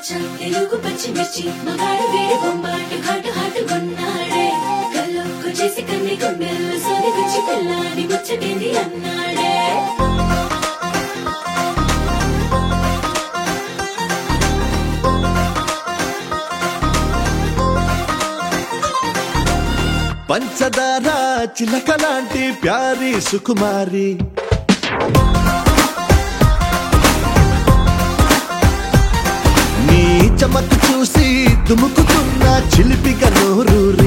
పచ్చ తెలుగు పచ్చిమిర్చి మగాడు వేడి బొమ్మాట ఘాటు హాటు కొన్నాడే కళ్ళొక్కు చేసి కన్ని గుండెల్లో సోది గుచ్చి పిల్లాడి ముచ్చటేంది అన్నాడే పంచదార చిలక లాంటి ప్యారి సుకుమారి నీ చమకు చూసి దుముకుతున్న చిలిపిక నోరూరి